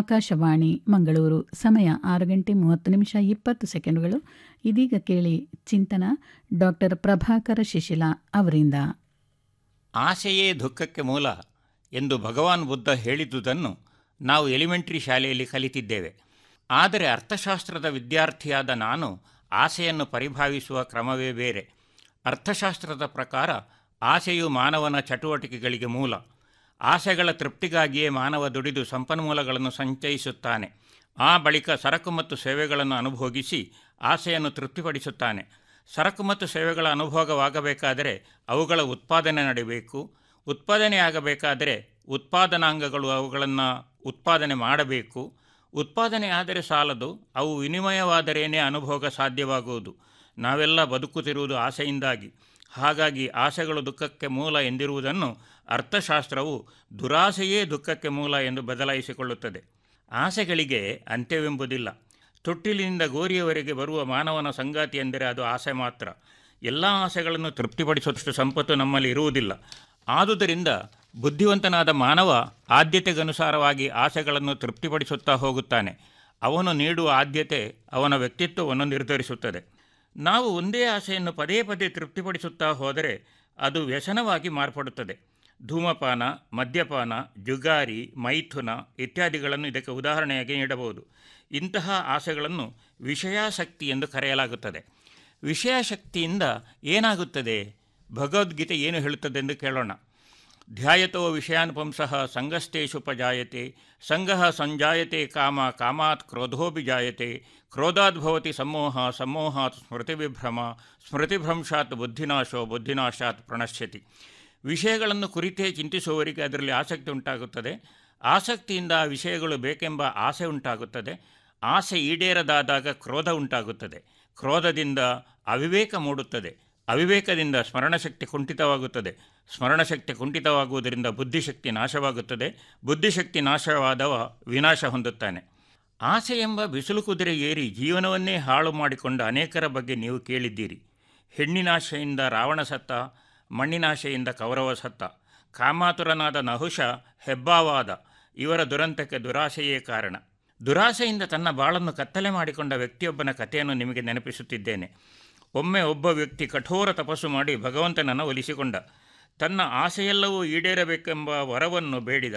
ಆಕಾಶವಾಣಿ ಮಂಗಳೂರು ಸಮಯ ಆರು ಗಂಟೆ ಮೂವತ್ತು ನಿಮಿಷ ಇಪ್ಪತ್ತು ಸೆಕೆಂಡುಗಳು ಇದೀಗ ಕೇಳಿ ಚಿಂತನ ಡಾಕ್ಟರ್ ಪ್ರಭಾಕರ ಶಿಶಿಲ ಅವರಿಂದ ಆಸೆಯೇ ದುಃಖಕ್ಕೆ ಮೂಲ ಎಂದು ಭಗವಾನ್ ಬುದ್ಧ ಹೇಳಿದುದನ್ನು ನಾವು ಎಲಿಮೆಂಟರಿ ಶಾಲೆಯಲ್ಲಿ ಕಲಿತಿದ್ದೇವೆ ಆದರೆ ಅರ್ಥಶಾಸ್ತ್ರದ ವಿದ್ಯಾರ್ಥಿಯಾದ ನಾನು ಆಸೆಯನ್ನು ಪರಿಭಾವಿಸುವ ಕ್ರಮವೇ ಬೇರೆ ಅರ್ಥಶಾಸ್ತ್ರದ ಪ್ರಕಾರ ಆಸೆಯು ಮಾನವನ ಚಟುವಟಿಕೆಗಳಿಗೆ ಮೂಲ ಆಸೆಗಳ ತೃಪ್ತಿಗಾಗಿಯೇ ಮಾನವ ದುಡಿದು ಸಂಪನ್ಮೂಲಗಳನ್ನು ಸಂಚಯಿಸುತ್ತಾನೆ ಆ ಬಳಿಕ ಸರಕು ಮತ್ತು ಸೇವೆಗಳನ್ನು ಅನುಭೋಗಿಸಿ ಆಸೆಯನ್ನು ತೃಪ್ತಿಪಡಿಸುತ್ತಾನೆ ಸರಕು ಮತ್ತು ಸೇವೆಗಳ ಅನುಭೋಗವಾಗಬೇಕಾದರೆ ಅವುಗಳ ಉತ್ಪಾದನೆ ನಡೆಯಬೇಕು ಉತ್ಪಾದನೆಯಾಗಬೇಕಾದರೆ ಉತ್ಪಾದನಾಂಗಗಳು ಅವುಗಳನ್ನು ಉತ್ಪಾದನೆ ಮಾಡಬೇಕು ಉತ್ಪಾದನೆ ಆದರೆ ಸಾಲದು ಅವು ವಿನಿಮಯವಾದರೇನೇ ಅನುಭೋಗ ಸಾಧ್ಯವಾಗುವುದು ನಾವೆಲ್ಲ ಬದುಕುತ್ತಿರುವುದು ಆಸೆಯಿಂದಾಗಿ ಹಾಗಾಗಿ ಆಸೆಗಳು ದುಃಖಕ್ಕೆ ಮೂಲ ಎಂದಿರುವುದನ್ನು ಅರ್ಥಶಾಸ್ತ್ರವು ದುರಾಸೆಯೇ ದುಃಖಕ್ಕೆ ಮೂಲ ಎಂದು ಬದಲಾಯಿಸಿಕೊಳ್ಳುತ್ತದೆ ಆಸೆಗಳಿಗೆ ಅಂತ್ಯವೆಂಬುದಿಲ್ಲ ತೊಟ್ಟಿಲಿನಿಂದ ಗೋರಿಯವರೆಗೆ ಬರುವ ಮಾನವನ ಸಂಗಾತಿ ಎಂದರೆ ಅದು ಆಸೆ ಮಾತ್ರ ಎಲ್ಲ ಆಸೆಗಳನ್ನು ತೃಪ್ತಿಪಡಿಸುವಷ್ಟು ಸಂಪತ್ತು ನಮ್ಮಲ್ಲಿ ಇರುವುದಿಲ್ಲ ಆದುದರಿಂದ ಬುದ್ಧಿವಂತನಾದ ಮಾನವ ಆದ್ಯತೆಗನುಸಾರವಾಗಿ ಆಸೆಗಳನ್ನು ತೃಪ್ತಿಪಡಿಸುತ್ತಾ ಹೋಗುತ್ತಾನೆ ಅವನು ನೀಡುವ ಆದ್ಯತೆ ಅವನ ವ್ಯಕ್ತಿತ್ವವನ್ನು ನಿರ್ಧರಿಸುತ್ತದೆ ನಾವು ಒಂದೇ ಆಸೆಯನ್ನು ಪದೇ ಪದೇ ತೃಪ್ತಿಪಡಿಸುತ್ತಾ ಹೋದರೆ ಅದು ವ್ಯಸನವಾಗಿ ಮಾರ್ಪಡುತ್ತದೆ ಧೂಮಪಾನ ಮದ್ಯಪಾನ ಜುಗಾರಿ ಮೈಥುನ ಇತ್ಯಾದಿಗಳನ್ನು ಇದಕ್ಕೆ ಉದಾಹರಣೆಯಾಗಿ ನೀಡಬಹುದು ಇಂತಹ ಆಸೆಗಳನ್ನು ವಿಷಯಾಸಕ್ತಿ ಎಂದು ಕರೆಯಲಾಗುತ್ತದೆ ವಿಷಯಾಸಕ್ತಿಯಿಂದ ಏನಾಗುತ್ತದೆ ಭಗವದ್ಗೀತೆ ಏನು ಹೇಳುತ್ತದೆ ಎಂದು ಕೇಳೋಣ ಧ್ಯಾಯತೋ ವಿಷಯಾನುಪಂಸಃ ಸಂಗಸ್ತೇಷುಪಜಾಯತೆ ಸಂಗಃ ಸಂಜಾಯತೆ ಕಾಮ ಕಾಮಾತ್ ಕ್ರೋಧೋಭಿಜಾಯತೆ ಕ್ರೋಧಾದ್ಭವತಿ ಸಮೋಹ ಸಮೋಹಾತ್ ಸ್ಮೃತಿವಿಭ್ರಮ ಸ್ಮೃತಿಭ್ರಂಶಾತ್ ಬುದ್ಧಿನಾಶೋ ಬುದ್ಧಿನಾಶಾತ್ ಪ್ರಣಶ್ಯತಿ ವಿಷಯಗಳನ್ನು ಕುರಿತೇ ಚಿಂತಿಸುವವರಿಗೆ ಅದರಲ್ಲಿ ಆಸಕ್ತಿ ಉಂಟಾಗುತ್ತದೆ ಆಸಕ್ತಿಯಿಂದ ಆ ವಿಷಯಗಳು ಬೇಕೆಂಬ ಆಸೆ ಉಂಟಾಗುತ್ತದೆ ಆಸೆ ಈಡೇರದಾದಾಗ ಕ್ರೋಧ ಉಂಟಾಗುತ್ತದೆ ಕ್ರೋಧದಿಂದ ಅವಿವೇಕ ಮೂಡುತ್ತದೆ ಅವಿವೇಕದಿಂದ ಸ್ಮರಣಶಕ್ತಿ ಕುಂಠಿತವಾಗುತ್ತದೆ ಸ್ಮರಣಶಕ್ತಿ ಕುಂಠಿತವಾಗುವುದರಿಂದ ಬುದ್ಧಿಶಕ್ತಿ ನಾಶವಾಗುತ್ತದೆ ಬುದ್ಧಿಶಕ್ತಿ ನಾಶವಾದವ ವಿನಾಶ ಹೊಂದುತ್ತಾನೆ ಆಸೆ ಎಂಬ ಬಿಸಿಲು ಕುದುರೆ ಏರಿ ಜೀವನವನ್ನೇ ಹಾಳು ಮಾಡಿಕೊಂಡ ಅನೇಕರ ಬಗ್ಗೆ ನೀವು ಕೇಳಿದ್ದೀರಿ ಹೆಣ್ಣಿನಾಶೆಯಿಂದ ರಾವಣ ಸತ್ತ ಮಣ್ಣಿನಾಶೆಯಿಂದ ಕೌರವ ಸತ್ತ ಕಾಮಾತುರನಾದ ನಹುಷ ಹೆಬ್ಬಾವಾದ ಇವರ ದುರಂತಕ್ಕೆ ದುರಾಸೆಯೇ ಕಾರಣ ದುರಾಸೆಯಿಂದ ತನ್ನ ಬಾಳನ್ನು ಕತ್ತಲೆ ಮಾಡಿಕೊಂಡ ವ್ಯಕ್ತಿಯೊಬ್ಬನ ಕಥೆಯನ್ನು ನಿಮಗೆ ನೆನಪಿಸುತ್ತಿದ್ದೇನೆ ಒಮ್ಮೆ ಒಬ್ಬ ವ್ಯಕ್ತಿ ಕಠೋರ ತಪಸ್ಸು ಮಾಡಿ ಭಗವಂತನನ್ನು ಒಲಿಸಿಕೊಂಡ ತನ್ನ ಆಸೆಯೆಲ್ಲವೂ ಈಡೇರಬೇಕೆಂಬ ವರವನ್ನು ಬೇಡಿದ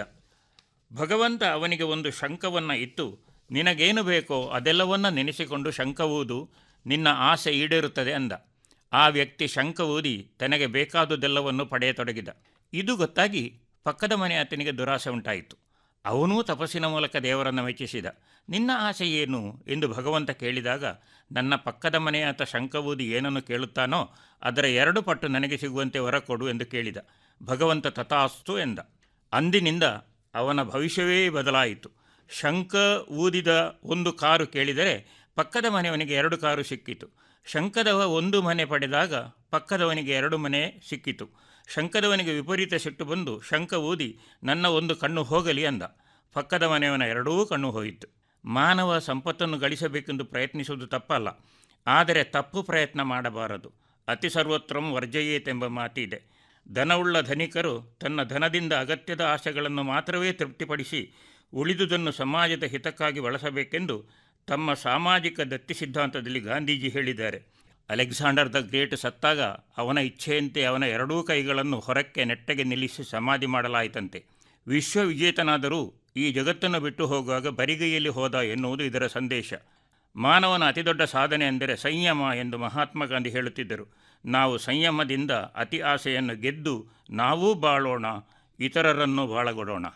ಭಗವಂತ ಅವನಿಗೆ ಒಂದು ಶಂಕವನ್ನು ಇತ್ತು ನಿನಗೇನು ಬೇಕೋ ಅದೆಲ್ಲವನ್ನ ನೆನೆಸಿಕೊಂಡು ಶಂಕವೂದು ನಿನ್ನ ಆಸೆ ಈಡೇರುತ್ತದೆ ಅಂದ ಆ ವ್ಯಕ್ತಿ ಶಂಕ ಊದಿ ತನಗೆ ಬೇಕಾದುದೆಲ್ಲವನ್ನು ಪಡೆಯತೊಡಗಿದ ಇದು ಗೊತ್ತಾಗಿ ಪಕ್ಕದ ಮನೆ ಆತನಿಗೆ ದುರಾಸೆ ಉಂಟಾಯಿತು ಅವನೂ ತಪಸ್ಸಿನ ಮೂಲಕ ದೇವರನ್ನು ಮೆಚ್ಚಿಸಿದ ನಿನ್ನ ಆಸೆ ಏನು ಎಂದು ಭಗವಂತ ಕೇಳಿದಾಗ ನನ್ನ ಪಕ್ಕದ ಮನೆಯಾತ ಶಂಕವೂದಿ ಏನನ್ನು ಕೇಳುತ್ತಾನೋ ಅದರ ಎರಡು ಪಟ್ಟು ನನಗೆ ಸಿಗುವಂತೆ ವರ ಕೊಡು ಎಂದು ಕೇಳಿದ ಭಗವಂತ ತಥಾಸ್ತು ಎಂದ ಅಂದಿನಿಂದ ಅವನ ಭವಿಷ್ಯವೇ ಬದಲಾಯಿತು ಶಂಕ ಊದಿದ ಒಂದು ಕಾರು ಕೇಳಿದರೆ ಪಕ್ಕದ ಮನೆಯವನಿಗೆ ಎರಡು ಕಾರು ಸಿಕ್ಕಿತು ಶಂಕದವ ಒಂದು ಮನೆ ಪಡೆದಾಗ ಪಕ್ಕದವನಿಗೆ ಎರಡು ಮನೆ ಸಿಕ್ಕಿತು ಶಂಕದವನಿಗೆ ವಿಪರೀತ ಸಿಟ್ಟು ಬಂದು ಶಂಕ ಊದಿ ನನ್ನ ಒಂದು ಕಣ್ಣು ಹೋಗಲಿ ಅಂದ ಪಕ್ಕದ ಮನೆಯವನ ಎರಡೂ ಕಣ್ಣು ಹೋಯಿತು ಮಾನವ ಸಂಪತ್ತನ್ನು ಗಳಿಸಬೇಕೆಂದು ಪ್ರಯತ್ನಿಸುವುದು ತಪ್ಪಲ್ಲ ಆದರೆ ತಪ್ಪು ಪ್ರಯತ್ನ ಮಾಡಬಾರದು ಅತಿ ಸರ್ವತ್ರಂ ವರ್ಜಯೇತೆಂಬ ಮಾತಿದೆ ಧನವುಳ್ಳ ಧನಿಕರು ತನ್ನ ಧನದಿಂದ ಅಗತ್ಯದ ಆಸೆಗಳನ್ನು ಮಾತ್ರವೇ ತೃಪ್ತಿಪಡಿಸಿ ಉಳಿದುದನ್ನು ಸಮಾಜದ ಹಿತಕ್ಕಾಗಿ ಬಳಸಬೇಕೆಂದು ತಮ್ಮ ಸಾಮಾಜಿಕ ದತ್ತಿ ಸಿದ್ಧಾಂತದಲ್ಲಿ ಗಾಂಧೀಜಿ ಹೇಳಿದ್ದಾರೆ ಅಲೆಕ್ಸಾಂಡರ್ ದ ಗ್ರೇಟ್ ಸತ್ತಾಗ ಅವನ ಇಚ್ಛೆಯಂತೆ ಅವನ ಎರಡೂ ಕೈಗಳನ್ನು ಹೊರಕ್ಕೆ ನೆಟ್ಟಗೆ ನಿಲ್ಲಿಸಿ ಸಮಾಧಿ ಮಾಡಲಾಯಿತಂತೆ ವಿಶ್ವವಿಜೇತನಾದರೂ ಈ ಜಗತ್ತನ್ನು ಬಿಟ್ಟು ಹೋಗುವಾಗ ಬರಿಗೈಯಲ್ಲಿ ಹೋದ ಎನ್ನುವುದು ಇದರ ಸಂದೇಶ ಮಾನವನ ಅತಿದೊಡ್ಡ ಸಾಧನೆ ಎಂದರೆ ಸಂಯಮ ಎಂದು ಮಹಾತ್ಮ ಗಾಂಧಿ ಹೇಳುತ್ತಿದ್ದರು ನಾವು ಸಂಯಮದಿಂದ ಅತಿ ಆಸೆಯನ್ನು ಗೆದ್ದು ನಾವೂ ಬಾಳೋಣ ಇತರರನ್ನು ಬಾಳಗೊಡೋಣ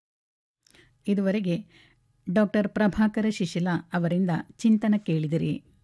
ಇದುವರೆಗೆ ಡಾಕ್ಟರ್ ಪ್ರಭಾಕರ ಶಿಶಿಲ ಅವರಿಂದ ಚಿಂತನ ಕೇಳಿದಿರಿ